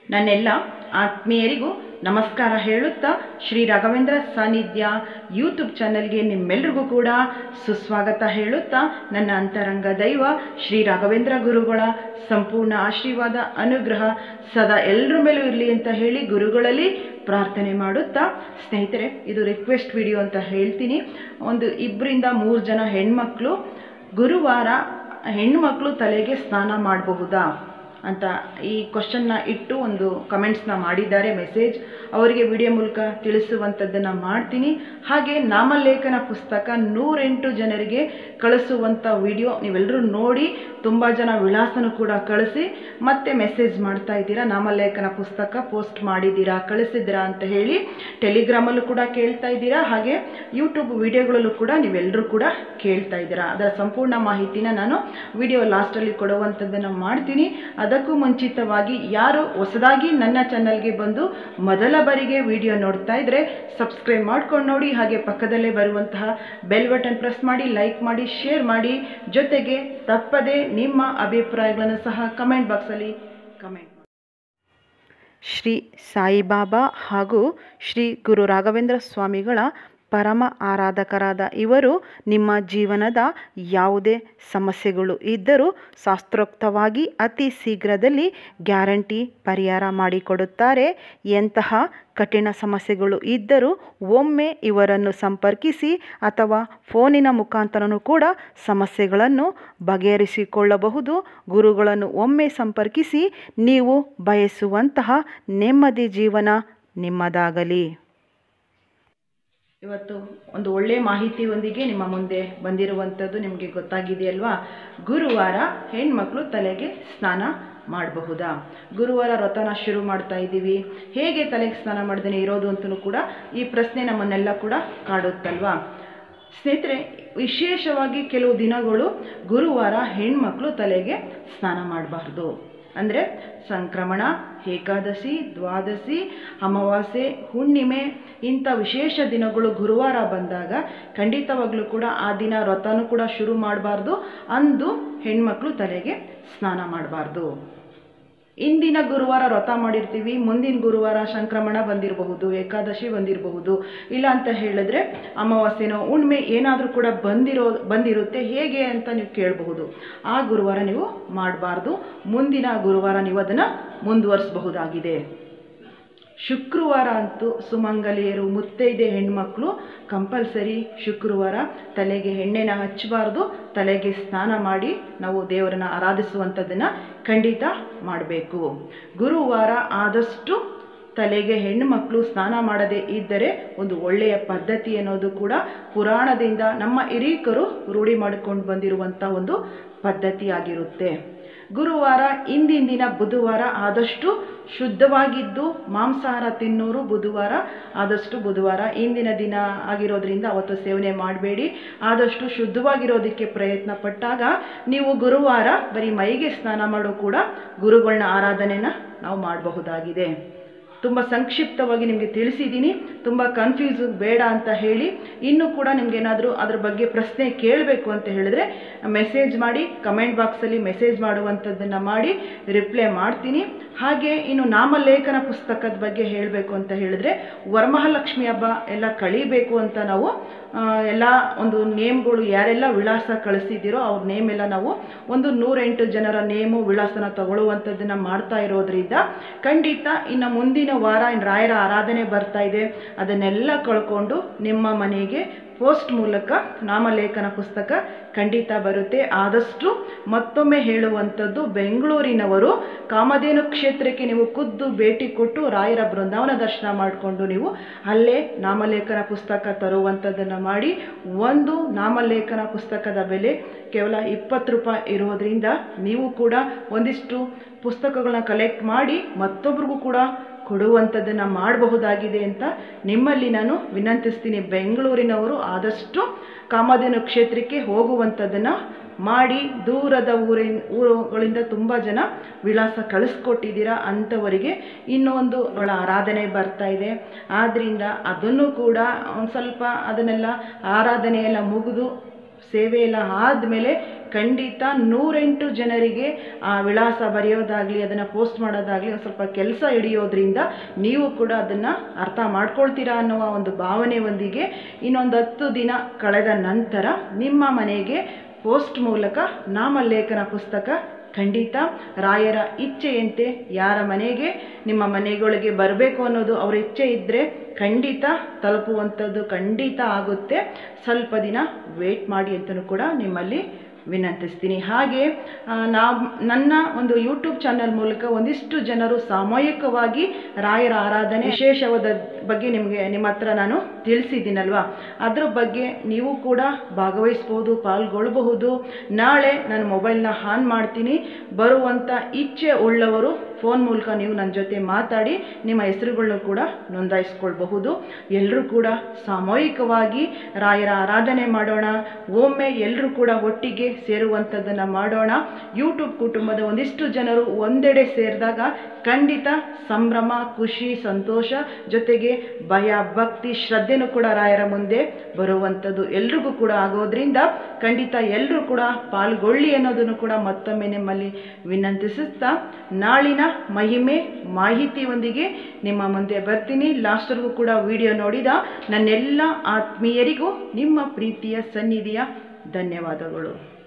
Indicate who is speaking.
Speaker 1: ನನ್ನೆಲ್ಲ ಆತ್ಮೀಯರಿಗೂ ನಮಸ್ಕಾರ ಹೇಳುತ್ತಾ ಶ್ರೀ ರಾಘವೇಂದ್ರ ಸಾನ್ನಿಧ್ಯ ಯೂಟ್ಯೂಬ್ ಚಾನಲ್ಗೆ ನಿಮ್ಮೆಲ್ರಿಗೂ ಕೂಡ ಸುಸ್ವಾಗತ ಹೇಳುತ್ತಾ ನನ್ನ ಅಂತರಂಗ ದೈವ ಶ್ರೀ ರಾಘವೇಂದ್ರ ಗುರುಗಳ ಸಂಪೂರ್ಣ ಆಶೀರ್ವಾದ ಅನುಗ್ರಹ ಸದಾ ಎಲ್ಲರ ಮೇಲೂ ಇರಲಿ ಅಂತ ಹೇಳಿ ಗುರುಗಳಲ್ಲಿ ಪ್ರಾರ್ಥನೆ ಮಾಡುತ್ತಾ ಸ್ನೇಹಿತರೆ ಇದು ರಿಕ್ವೆಸ್ಟ್ ವಿಡಿಯೋ ಅಂತ ಹೇಳ್ತೀನಿ ಒಂದು ಇಬ್ಬರಿಂದ ಮೂರು ಜನ ಹೆಣ್ಮಕ್ಳು ಗುರುವಾರ ಹೆಣ್ಮಕ್ಳು ತಲೆಗೆ ಸ್ನಾನ ಮಾಡಬಹುದಾ ಅಂತ ಈ ಕ್ವಶನ್ನ ಇಟ್ಟು ಒಂದು ಕಮೆಂಟ್ಸ್ನ ಮಾಡಿದ್ದಾರೆ ಮೆಸೇಜ್ ಅವರಿಗೆ ವಿಡಿಯೋ ಮೂಲಕ ತಿಳಿಸುವಂಥದ್ದನ್ನು ಮಾಡ್ತೀನಿ ಹಾಗೆ ನಾಮಲೇಖನ ಪುಸ್ತಕ ನೂರೆಂಟು ಜನರಿಗೆ ಕಳಿಸುವಂಥ ವಿಡಿಯೋ ನೀವೆಲ್ಲರೂ ನೋಡಿ ತುಂಬ ಜನ ವಿಳಾಸನೂ ಕೂಡ ಕಳಿಸಿ ಮತ್ತೆ ಮೆಸೇಜ್ ಮಾಡ್ತಾ ಇದ್ದೀರಾ ನಾಮಲೇಖನ ಪುಸ್ತಕ ಪೋಸ್ಟ್ ಮಾಡಿದ್ದೀರಾ ಕಳಿಸಿದ್ದೀರಾ ಅಂತ ಹೇಳಿ ಟೆಲಿಗ್ರಾಮಲ್ಲೂ ಕೂಡ ಕೇಳ್ತಾ ಇದ್ದೀರಾ ಹಾಗೆ ಯೂಟ್ಯೂಬ್ ವಿಡಿಯೋಗಳಲ್ಲೂ ಕೂಡ ನೀವೆಲ್ಲರೂ ಕೂಡ ಕೇಳ್ತಾ ಇದ್ದೀರಾ ಅದರ ಸಂಪೂರ್ಣ ಮಾಹಿತಿನ ನಾನು ವಿಡಿಯೋ ಲಾಸ್ಟಲ್ಲಿ ಕೊಡುವಂಥದ್ದನ್ನು ಮಾಡ್ತೀನಿ ಅದಕ್ಕೂ ಮುಂಚಿತವಾಗಿ ಯಾರು ಹೊಸದಾಗಿ ನನ್ನ ಚಾನಲ್ಗೆ ಬಂದು ಮೊದಲ ಬಾರಿಗೆ ವಿಡಿಯೋ ನೋಡ್ತಾ ಇದ್ರೆ ಸಬ್ಸ್ಕ್ರೈಬ್ ಮಾಡ್ಕೊಂಡು ನೋಡಿ ಹಾಗೆ ಪಕ್ಕದಲ್ಲೇ ಬರುವಂತಹ ಬೆಲ್ ಬಟನ್ ಪ್ರೆಸ್ ಮಾಡಿ ಲೈಕ್ ಮಾಡಿ ಶೇರ್ ಮಾಡಿ ಜೊತೆಗೆ ತಪ್ಪದೆ ನಿಮ್ಮ ಅಭಿಪ್ರಾಯಗಳನ್ನು ಸಹ ಕಮೆಂಟ್ ಬಾಕ್ಸಲ್ಲಿ ಕಮೆಂಟ್ ಮಾಡಿ ಶ್ರೀ ಸಾಯಿಬಾಬಾ ಹಾಗೂ ಶ್ರೀ ಗುರು ರಾಘವೇಂದ್ರ ಸ್ವಾಮಿಗಳ ಪರಮ ಆರಾಧಕರಾದ ಇವರು ನಿಮ್ಮ ಜೀವನದ ಯಾವುದೇ ಸಮಸ್ಯೆಗಳು ಇದ್ದರೂ ಶಾಸ್ತ್ರೋಕ್ತವಾಗಿ ಅತಿ ಶೀಘ್ರದಲ್ಲಿ ಗ್ಯಾರಂಟಿ ಪರಿಹಾರ ಮಾಡಿಕೊಡುತ್ತಾರೆ ಎಂತಹ ಕಠಿಣ ಸಮಸ್ಯೆಗಳು ಇದ್ದರೂ ಒಮ್ಮೆ ಇವರನ್ನು ಸಂಪರ್ಕಿಸಿ ಅಥವಾ ಫೋನಿನ ಮುಖಾಂತರನೂ ಕೂಡ ಸಮಸ್ಯೆಗಳನ್ನು ಬಗೆಹರಿಸಿಕೊಳ್ಳಬಹುದು ಗುರುಗಳನ್ನು ಒಮ್ಮೆ ಸಂಪರ್ಕಿಸಿ ನೀವು ಬಯಸುವಂತಹ ನೆಮ್ಮದಿ ಜೀವನ ನಿಮ್ಮದಾಗಲಿ ಇವತ್ತು ಒಂದು ಒಳ್ಳೆಯ ಮಾಹಿತಿಯೊಂದಿಗೆ ನಿಮ್ಮ ಮುಂದೆ ಬಂದಿರುವಂಥದ್ದು ನಿಮಗೆ ಗೊತ್ತಾಗಿದೆಯಲ್ವಾ ಗುರುವಾರ ಹೆಣ್ಮಕ್ಳು ತಲೆಗೆ ಸ್ನಾನ ಮಾಡಬಹುದಾ ಗುರುವಾರ ವ್ರತನ ಶುರು ಮಾಡ್ತಾ ಇದ್ದೀವಿ ಹೇಗೆ ತಲೆಗೆ ಸ್ನಾನ ಮಾಡ್ದೇನೆ ಇರೋದು ಅಂತಲೂ ಕೂಡ ಈ ಪ್ರಶ್ನೆ ನಮ್ಮನ್ನೆಲ್ಲ ಕೂಡ ಕಾಡುತ್ತಲ್ವಾ ಸ್ನೇಹಿತರೆ ವಿಶೇಷವಾಗಿ ಕೆಲವು ದಿನಗಳು ಗುರುವಾರ ಹೆಣ್ಮಕ್ಳು ತಲೆಗೆ ಸ್ನಾನ ಮಾಡಬಾರ್ದು ಅಂದರೆ ಸಂಕ್ರಮಣ ಏಕಾದಶಿ ದ್ವಾದಶಿ ಅಮಾವಾಸ್ಯೆ ಹುಣ್ಣಿಮೆ ಇಂಥ ವಿಶೇಷ ದಿನಗಳು ಗುರುವಾರ ಬಂದಾಗ ಖಂಡಿತವಾಗ್ಲೂ ಕೂಡ ಆ ದಿನ ವ್ರತನೂ ಕೂಡ ಶುರು ಮಾಡಬಾರ್ದು ಅಂದು ಹೆಣ್ಮಕ್ಳು ತಲೆಗೆ ಸ್ನಾನ ಮಾಡಬಾರ್ದು ಇಂದಿನ ಗುರುವಾರ ವ್ರತ ಮಾಡಿರ್ತೀವಿ ಮುಂದಿನ ಗುರುವಾರ ಸಂಕ್ರಮಣ ಬಂದಿರಬಹುದು ಏಕಾದಶಿ ಬಂದಿರಬಹುದು ಇಲ್ಲ ಅಂತ ಹೇಳಿದ್ರೆ ಅಮಾವಾಸ್ಯೆನೋ ಹುಣ್ಣಿಮೆ ಏನಾದರೂ ಕೂಡ ಬಂದಿರೋ ಬಂದಿರುತ್ತೆ ಹೇಗೆ ಅಂತ ನೀವು ಕೇಳಬಹುದು ಆ ಗುರುವಾರ ನೀವು ಮಾಡಬಾರ್ದು ಮುಂದಿನ ಗುರುವಾರ ನೀವು ಅದನ್ನು ಮುಂದುವರಿಸಬಹುದಾಗಿದೆ ಶುಕ್ರವಾರ ಅಂತೂ ಸುಮಂಗಲಿಯರು ಮುತ್ತೈದೆ ಹೆಣ್ಮಕ್ಳು ಕಂಪಲ್ಸರಿ ಶುಕ್ರವಾರ ತಲೆಗೆ ಎಣ್ಣೆನ ಹಚ್ಚಬಾರ್ದು ತಲೆಗೆ ಸ್ನಾನ ಮಾಡಿ ನಾವು ದೇವರನ್ನ ಆರಾಧಿಸುವಂಥದ್ದನ್ನು ಖಂಡಿತ ಮಾಡಬೇಕು ಗುರುವಾರ ಆದಷ್ಟು ತಲೆಗೆ ಹೆಣ್ಣುಮಕ್ಕಳು ಸ್ನಾನ ಮಾಡದೇ ಇದ್ದರೆ ಒಂದು ಒಳ್ಳೆಯ ಪದ್ಧತಿ ಅನ್ನೋದು ಕೂಡ ಪುರಾಣದಿಂದ ನಮ್ಮ ಹಿರೀಕರು ರೂಢಿ ಮಾಡಿಕೊಂಡು ಬಂದಿರುವಂಥ ಒಂದು ಪದ್ಧತಿಯಾಗಿರುತ್ತೆ ಗುರುವಾರ ಇಂದಿನ ದಿನ ಬುಧವಾರ ಆದಷ್ಟು ಶುದ್ಧವಾಗಿದ್ದು ಮಾಂಸಾಹಾರ ತಿನ್ನೋರು ಬುಧವಾರ ಆದಷ್ಟು ಬುಧವಾರ ಇಂದಿನ ದಿನ ಆಗಿರೋದ್ರಿಂದ ಅವತ್ತು ಸೇವನೆ ಮಾಡಬೇಡಿ ಆದಷ್ಟು ಶುದ್ಧವಾಗಿರೋದಕ್ಕೆ ಪ್ರಯತ್ನ ಪಟ್ಟಾಗ ನೀವು ಗುರುವಾರ ಬರೀ ಮೈಗೆ ಸ್ನಾನ ಮಾಡೋ ಕೂಡ ಗುರುಗಳನ್ನ ಆರಾಧನೆನ ನಾವು ಮಾಡಬಹುದಾಗಿದೆ ತುಂಬ ಸಂಕ್ಷಿಪ್ತವಾಗಿ ನಿಮಗೆ ತಿಳಿಸಿದ್ದೀನಿ ತುಂಬ ಕನ್ಫ್ಯೂಸ್ ಬೇಡ ಅಂತ ಹೇಳಿ ಇನ್ನೂ ಕೂಡ ನಿಮಗೇನಾದರೂ ಅದ್ರ ಬಗ್ಗೆ ಪ್ರಶ್ನೆ ಕೇಳಬೇಕು ಅಂತ ಹೇಳಿದ್ರೆ ಮೆಸೇಜ್ ಮಾಡಿ ಕಮೆಂಟ್ ಬಾಕ್ಸಲ್ಲಿ ಮೆಸೇಜ್ ಮಾಡುವಂಥದ್ದನ್ನು ಮಾಡಿ ರಿಪ್ಲೈ ಮಾಡ್ತೀನಿ ಹಾಗೆ ಇನ್ನು ನಾಮಲೇಖನ ಪುಸ್ತಕದ ಬಗ್ಗೆ ಹೇಳಬೇಕು ಅಂತ ಹೇಳಿದ್ರೆ ವರಮಹಾಲಕ್ಷ್ಮಿ ಹಬ್ಬ ಎಲ್ಲ ಕಳಿಬೇಕು ಅಂತ ನಾವು ಎಲ್ಲ ಒಂದು ನೇಮ್ಗಳು ಯಾರೆಲ್ಲ ವಿಳಾಸ ಕಳಿಸಿದ್ದೀರೋ ಅವ್ರ ನೇಮ್ ಎಲ್ಲ ನಾವು ಒಂದು ನೂರೆಂಟು ಜನರ ನೇಮು ವಿಳಾಸನ ತಗೊಳ್ಳುವಂಥದ್ದನ್ನು ಮಾಡ್ತಾ ಇರೋದ್ರಿಂದ ಖಂಡಿತ ಇನ್ನು ಮುಂದಿನ ವಾರ ಇನ್ನು ರಾಯರ ಆರಾಧನೆ ಬರ್ತಾ ಇದೆ ಅದನ್ನೆಲ್ಲ ಕಳ್ಕೊಂಡು ನಿಮ್ಮ ಮನೆಗೆ ಪೋಸ್ಟ್ ಮೂಲಕ ನಾಮಲೇಖನ ಪುಸ್ತಕ ಖಂಡಿತ ಬರುತ್ತೆ ಆದಷ್ಟು ಮತ್ತೊಮ್ಮೆ ಹೇಳುವಂಥದ್ದು ಬೆಂಗಳೂರಿನವರು ಕಾಮಧೇನು ಕ್ಷೇತ್ರಕ್ಕೆ ನೀವು ಖುದ್ದು ಭೇಟಿ ಕೊಟ್ಟು ರಾಯರ ಬೃಂದಾವನ ದರ್ಶನ ಮಾಡಿಕೊಂಡು ನೀವು ಅಲ್ಲೇ ನಾಮಲೇಖನ ಪುಸ್ತಕ ತರುವಂಥದ್ದನ್ನು ಮಾಡಿ ಒಂದು ನಾಮಲೇಖನ ಪುಸ್ತಕದ ಬೆಲೆ ಕೇವಲ ಇಪ್ಪತ್ತು ರೂಪಾಯಿ ಇರೋದ್ರಿಂದ ನೀವು ಕೂಡ ಒಂದಿಷ್ಟು ಪುಸ್ತಕಗಳನ್ನ ಕಲೆಕ್ಟ್ ಮಾಡಿ ಮತ್ತೊಬ್ರಿಗೂ ಕೂಡ ಕೊಡುವಂಥದ್ದನ್ನು ಮಾಡಬಹುದಾಗಿದೆ ಅಂತ ನಿಮ್ಮಲ್ಲಿ ನಾನು ವಿನಂತಿಸ್ತೀನಿ ಬೆಂಗಳೂರಿನವರು ಆದಷ್ಟು ಕಾಮಧೇನು ಕ್ಷೇತ್ರಕ್ಕೆ ಹೋಗುವಂಥದ್ದನ್ನು ಮಾಡಿ ದೂರದ ಊರಿನ ಊರುಗಳಿಂದ ತುಂಬ ಜನ ವಿಳಾಸ ಕಳಿಸ್ಕೊಟ್ಟಿದ್ದೀರಾ ಅಂಥವರಿಗೆ ಇನ್ನೊಂದು ಅವಳ ಆರಾಧನೆ ಬರ್ತಾ ಇದೆ ಆದ್ದರಿಂದ ಅದನ್ನು ಕೂಡ ಒಂದು ಸ್ವಲ್ಪ ಅದನ್ನೆಲ್ಲ ಆರಾಧನೆ ಎಲ್ಲ ಮುಗಿದು ಸೇವೆ ಎಲ್ಲ ಆದಮೇಲೆ ಖಂಡಿತ ನೂರೆಂಟು ಜನರಿಗೆ ಆ ವಿಳಾಸ ಬರೆಯೋದಾಗ್ಲಿ ಅದನ್ನು ಪೋಸ್ಟ್ ಮಾಡೋದಾಗ್ಲಿ ಒಂದು ಸ್ವಲ್ಪ ಕೆಲಸ ಹಿಡಿಯೋದ್ರಿಂದ ನೀವು ಕೂಡ ಅದನ್ನು ಅರ್ಥ ಮಾಡ್ಕೊಳ್ತೀರಾ ಅನ್ನುವ ಒಂದು ಭಾವನೆಯೊಂದಿಗೆ ಇನ್ನೊಂದು ಹತ್ತು ದಿನ ಕಳೆದ ನಂತರ ನಿಮ್ಮ ಮನೆಗೆ ಪೋಸ್ಟ್ ಮೂಲಕ ನಾಮಲೇಖನ ಪುಸ್ತಕ ಖಂಡಿತ ರಾಯರ ಇಚ್ಛೆಯಂತೆ ಯಾರ ಮನೆಗೆ ನಿಮ್ಮ ಮನೆಗಳಿಗೆ ಬರಬೇಕು ಅನ್ನೋದು ಅವ್ರ ಇಚ್ಛೆ ಇದ್ದರೆ ಖಂಡಿತ ತಲುಪುವಂಥದ್ದು ಖಂಡಿತ ಆಗುತ್ತೆ ಸ್ವಲ್ಪ ದಿನ ವೇಟ್ ಮಾಡಿ ಅಂತಲೂ ಕೂಡ ನಿಮ್ಮಲ್ಲಿ ವಿನಂತಿಸ್ತೀನಿ ಹಾಗೆ ನಾವು ನನ್ನ ಒಂದು ಯೂಟ್ಯೂಬ್ ಚಾನಲ್ ಮೂಲಕ ಒಂದಿಷ್ಟು ಜನರು ಸಾಮೂಹಿಕವಾಗಿ ರಾಯರ ಆರಾಧನೆ ವಿಶೇಷವಾದ ಬಗ್ಗೆ ನಿಮಗೆ ನಿಮ್ಮ ಹತ್ರ ನಾನು ತಿಳಿಸಿದ್ದೀನಲ್ವಾ ಅದ್ರ ಬಗ್ಗೆ ನೀವು ಕೂಡ ಭಾಗವಹಿಸ್ಬೋದು ಪಾಲ್ಗೊಳ್ಳಬಹುದು ನಾಳೆ ನಾನು ಮೊಬೈಲ್ನ ಆನ್ ಮಾಡ್ತೀನಿ ಬರುವಂಥ ಇಚ್ಛೆ ಉಳ್ಳವರು ಫೋನ್ ಮೂಲಕ ನೀವು ನನ್ನ ಜೊತೆ ಮಾತಾಡಿ ನಿಮ್ಮ ಹೆಸರುಗಳನ್ನು ಕೂಡ ನೋಂದಾಯಿಸ್ಕೊಳ್ಬಹುದು ಎಲ್ಲರೂ ಕೂಡ ಸಾಮೂಹಿಕವಾಗಿ ರಾಯರ ಆರಾಧನೆ ಮಾಡೋಣ ಒಮ್ಮೆ ಎಲ್ಲರೂ ಕೂಡ ಒಟ್ಟಿಗೆ ಸೇರುವಂಥದ್ದನ್ನು ಮಾಡೋಣ ಯೂಟ್ಯೂಬ್ ಕುಟುಂಬದ ಒಂದಿಷ್ಟು ಜನರು ಒಂದೆಡೆ ಸೇರಿದಾಗ ಖಂಡಿತ ಸಂಭ್ರಮ ಖುಷಿ ಸಂತೋಷ ಜೊತೆಗೆ ಭಯ ಭಕ್ತಿ ಶ್ರದ್ಧೆನೂ ಕೂಡ ರಾಯರ ಮುಂದೆ ಬರುವಂಥದ್ದು ಎಲ್ರಿಗೂ ಕೂಡ ಆಗೋದ್ರಿಂದ ಖಂಡಿತ ಎಲ್ಲರೂ ಕೂಡ ಪಾಲ್ಗೊಳ್ಳಿ ಅನ್ನೋದನ್ನು ಕೂಡ ಮತ್ತೊಮ್ಮೆ ನಿಮ್ಮಲ್ಲಿ ವಿನಂತಿಸುತ್ತಾ ನಾಳಿನ ಮಹಿಮೆ ಮಾಹಿತಿಯೊಂದಿಗೆ ನಿಮ್ಮ ಮುಂದೆ ಬರ್ತೀನಿ ಲಾಸ್ಟ್ವರೆಗೂ ಕೂಡ ವಿಡಿಯೋ ನೋಡಿದ ನನ್ನೆಲ್ಲ ಆತ್ಮೀಯರಿಗೂ ನಿಮ್ಮ ಪ್ರೀತಿಯ ಸನ್ನಿಧಿಯ ಧನ್ಯವಾದಗಳು